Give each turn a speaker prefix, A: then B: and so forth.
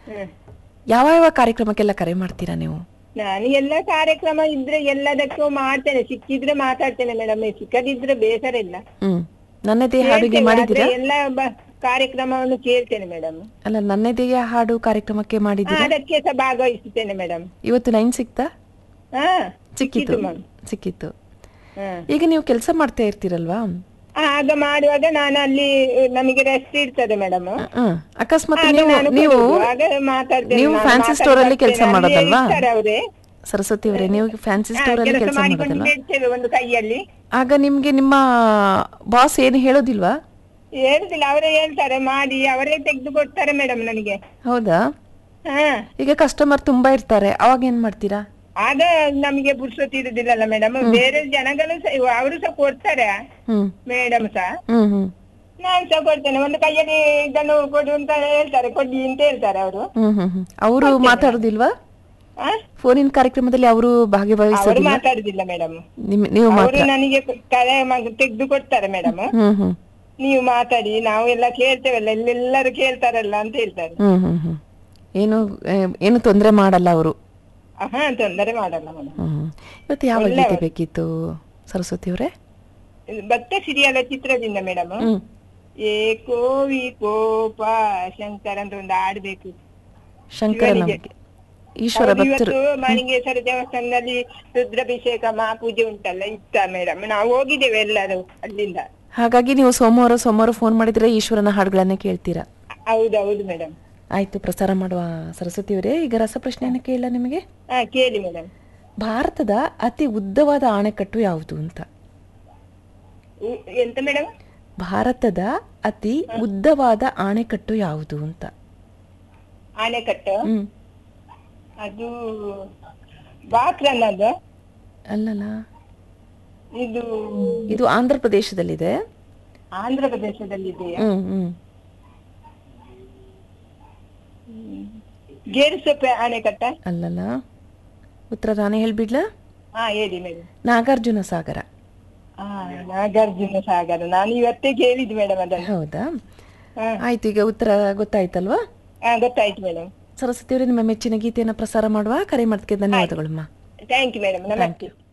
A: ಹ್ಮ್.
B: ಯಾವ ಯಾವ ಕಾರ್ಯಕ್ರಮಕ್ಕೆಲ್ಲ ಕರೆ ಮಾಡ್ತೀರಾ ನೀವು
A: ನಾನು ಎಲ್ಲ ಕಾರ್ಯಕ್ರಮ ಇದ್ರೆ ಎಲ್ಲದಕ್ಕೂ ಮಾಡ್ತೇನೆ ಸಿಕ್ಕಿದ್ರೆ ಮಾತಾಡ್ತೇನೆ ಮೇಡಮ್ ಸಿಕ್ಕದಿದ್ರೆ ಬೇಸರ ಇಲ್ಲ
B: ಹ್ಮ್ ನನ್ನದೇ ಹಾಡಿಗೆ
A: ಕೇಳ್ತೇವೆ,
B: ಮಾಡಿದ್ದೀರಾ
A: ಆದ್ರೆ ಎಲ್ಲ ಬ- ಕಾರ್ಯಕ್ರಮವನ್ನು ಕೇಳ್ತೇನೆ ಮೇಡಮ್
B: ಅಲ್ಲ ನನ್ನದೇ ಹಾಡು ಕಾರ್ಯಕ್ರಮಕ್ಕೆ ಮಾಡಿದ್ದೀರಾ
A: ಅದಕ್ಕೆ ಸಹ ಭಾಗವಹಿಸುತ್ತೇನೆ ಮೇಡಮ್
B: ಇವತ್ತು ಲೈನ್ ಸಿಕ್ತಾ
A: ಹಾ
B: ಸಿಕ್ಕಿತ್ತು
A: ಮ್ಯಾಮ್
B: ಸಿಕ್ಕಿತ್ತು
A: ಹ್ಮ್
B: ಈಗ ನೀವು ಕೆಲಸ ಮಾಡ್ತಾ ಇರ್ತೀರಲ್ವಾ
A: ಆಗ ಮಾಡುವಾಗ ನಾನು ಅಲ್ಲಿ ನಮಗೆ ರೆಸ್ಟ್ ಇರ್ತದೆ ಮೇಡಮ್
B: ಹ್ಮ್. ಅಕಸ್ಮಾತ್
A: ಆಗ
B: ನೀವು
A: ನಾನು
B: ನೀವು
A: ಕೊಡುದು. ಆಗ ಮಾತಾಡ್ತೇನೆ,
B: ನೀವು
A: ನಾನು
B: ಫ್ಯಾನ್ಸಿ
A: ಮಾತಾಡಿ
B: ಸ್ಟೋರ್ ಅಲ್ಲಿ ಕೆಲಸ
A: ಬರ್ತೇನೆ. ಅಲ್ಲಿ
B: ಮಾಡೋದಲ್ವಾ
A: ಇರ್ತಾರೆ ಅವ್ರೆ.
B: ಸರಸ್ವತಿ ಅವರೇ ನೀವು ಫ್ಯಾನ್ಸಿ
A: ಹಾ,
B: ಸ್ಟೋರ್ ಅಲ್ಲಿ
A: ಕೆಲಸ
B: ಕೆಲಸ
A: ಮಾಡಿಕೊಂಡು
B: ಮಾಡೋದಲ್ವಾ
A: ಇಡ್ತೇವೆ ಒಂದು ಕೈಯಲ್ಲಿ
B: ಆಗ ನಿಮ್ಗೆ ನಿಮ್ಮ ಬಾಸ್ ಏನು ಹೇಳೋದಿಲ್ವಾ
A: ಹೇಳುದಿಲ್ಲ ಅವರೇ ಹೇಳ್ತಾರೆ ಮಾಡಿ ಅವರೇ ತೆಗೆದು ಕೊಡ್ತಾರೆ ಮೇಡಮ್ ನನಗೆ
B: ಹೌದಾ
A: ಹಾ
B: ಈಗ ಕಸ್ಟಮರ್ ತುಂಬಾ ಇರ್ತಾರೆ ಅವಾಗ ಏನ್ ಮಾಡ್ತೀರಾ
A: ಆಗ ನಮಗೆ ಪುರ್ಸೊತ್ತು ಇರುದಿಲ್ಲಲ್ಲ ಮೇಡಮ್ ಬೇರೆ ಜನಗಳು ಸಹ ಅವರು ಸಹ ಕೊಡ್ತಾರೆ
B: ಹ್ಮ್
A: ಮೇಡಮ್ ಸಹ
B: ಹ್ಮ್ ಹ್ಮ್
A: ನಾನು ಸಹ ಕೊಡ್ತೇನೆ ಒಂದು ಕೈಯಲ್ಲಿ ಇದನ್ನು ಕೊಡು ಅಂತ ಹೇಳ್ತಾರೆ ಕೊಡಿ ಅಂತ ಹೇಳ್ತಾರೆ ಅವರು
B: ಹ್ಮ್ ಹ್ಮ್ ಹ್ಮ್ ಅವರು ಮಾತಾಡೋದಿಲ್ವಾ
A: ಆ?
B: ಫೋನಿನ ಕಾರ್ಯಕ್ರಮದಲ್ಲಿ ಅವರು
A: ಅವರು
B: ಭಾಗವಹಿಸೋದಿಲ್ಲ
A: ಮಾತಾಡುದಿಲ್ಲ ಮೇಡಮ್
B: ನಿಮ್- ನೀವು
A: ಅವರು
B: ಮಾತ್ರ
A: ನನಗೆ ಕರೆ ತೆಗೆದು ಕೊಡ್ತಾರೆ ಮೇಡಮ್
B: ಹ್ಮ್ ಹ್ಮ್
A: ನೀವು ಮಾತಾಡಿ ನಾವು ಎಲ್ಲ ಕೇಳ್ತೇವಲ್ಲ ಎಲ್ಲೆಲ್ಲರೂ ಕೇಳ್ತಾರಲ್ಲ ಅಂತ ಹೇಳ್ತಾರೆ
B: ಹ್ಮ್ ಹ್ಮ್ ಹ್ಮ್ ಏನು ಆ, ಏನು ತೊಂದರೆ ಮಾಡಲ್ಲ ಅವರು
A: ಹಾ ತೊಂದರೆ ಮಾಡಲ್ಲ ಮೇಡಮ್
B: ಹ್ಮ್ ಇವತ್ತು ಯಾವ ಗೀತೆ ಬೇಕಿತ್ತು ಸರಸ್ವತಿ ಅವರೇ
A: ಭಕ್ತ ಸಿರಿಯಲ ಚಿತ್ರದಿಂದ ಮೇಡಮ್
B: ಹ್ಮ್
A: ಏಕೋ ವಿಕೋಪ ಶಂಕರ ಅಂತ ಒಂದು ಆಡ್ಬೇಕು
B: ಶಂಕರ
A: ಶಿವನಿಗೆ.
B: ನಮಗೆ ಈಶ್ವರ
A: ಹೌದು,
B: ಭಕ್ತರು
A: ಇವತ್ತು ಮಾಲಿಂಗೇಶ್ವರ ದೇವಸ್ಥಾನದಲ್ಲಿ ರುದ್ರಾಭಿಷೇಕ ಮಹಾಪೂಜೆ ಉಂಟಲ್ಲ ಇತ್ತ ಮೇಡಮ್ ನಾವು ಹೋಗಿದ್ದೇವೆ ಎಲ್ಲರೂ ಅಲ್ಲಿಂದ
B: ಹಾಗಾಗಿ ನೀವು ಸೋಮವಾರ ಸೋಮವಾರ ಫೋನ್ ಮಾಡಿದ್ರೆ ಈಶ್ವರನ ಹಾಡುಗಳನ್ನ ಕೇಳ್ತೀರಾ
A: ಹೌದೌದು ಮೇಡಮ್
B: ಆಯ್ತು ಪ್ರಸಾರ ಮಾಡುವ ಸರಸ್ವತಿ ಅವರೇ ಈಗ ರಸಪ್ರಶ್ನೆಯನ್ನು ಕೇಳ ನಿಮಗೆ
A: ಹಾ ಕೇಳಿ ಮೇಡಮ್
B: ಭಾರತದ ಅತಿ ಉದ್ದವಾದ ಆಣೆಕಟ್ಟು ಯಾವುದು ಅಂತ
A: ಎಂತ ಮೇಡಮ್
B: ಭಾರತದ ಅತಿ ಉದ್ದವಾದ ಆಣೆಕಟ್ಟು ಯಾವುದು ಅಂತ
A: ಆನೆಕಟ್ಟು
B: ಹ್ಮ್
A: ಅದು ಬಾಕ್ರನ್ನದು
B: ಅಲ್ಲಲ್ಲ
A: ಇದು
B: ಇದು ಆಂಧ್ರ ಪ್ರದೇಶದಲ್ಲಿದೆ
A: ಆಂಧ್ರ ಪ್ರದೇಶದಲ್ಲಿದೆಯಾ
B: ಹ್ಮ್ ಹ್ಮ್
A: ಗೇರುಸೊಪ್ಪೆ ಆನೆಕಟ್ಟ
B: ಅಲ್ಲಲ್ಲ ಉತ್ತರ ನಾನೇ ಹೇಳ್ಬಿಡ್ಲಾ
A: ಹಾ ಹೇಳಿ ಮೇಡಮ್
B: ನಾಗಾರ್ಜುನ ಸಾಗರ
A: ಹಾ ನಾಗಾರ್ಜುನ ಸಾಗರ ನಾನು ಇವತ್ತೇ ಕೇಳಿದ್ ಮೇಡಮ್ ಅದನ್ನು
B: ಹೌದಾ
A: ಹಾ.
B: ಆಯ್ತು ಈಗ ಉತ್ತರ ಗೊತ್ತಾಯ್ತಲ್ವಾ
A: ಹಾ ಗೊತ್ತಾಯ್ತು ಮೇಡಮ್
B: ಸರಸ್ವತಿ ಅವರೇ ನಿಮ್ಮ ಮೆಚ್ಚಿನ ಗೀತೆಯನ್ನು ಪ್ರಸಾರ ಮಾಡುವ ಕರೆ ಮಾಡೋದಕ್ಕೆ ಧನ್ಯವಾದಗಳಮ್ಮ
A: ಥ್ಯಾಂಕ್ ಯು ಮೇಡಮ್ ನಮಸ್ತೆ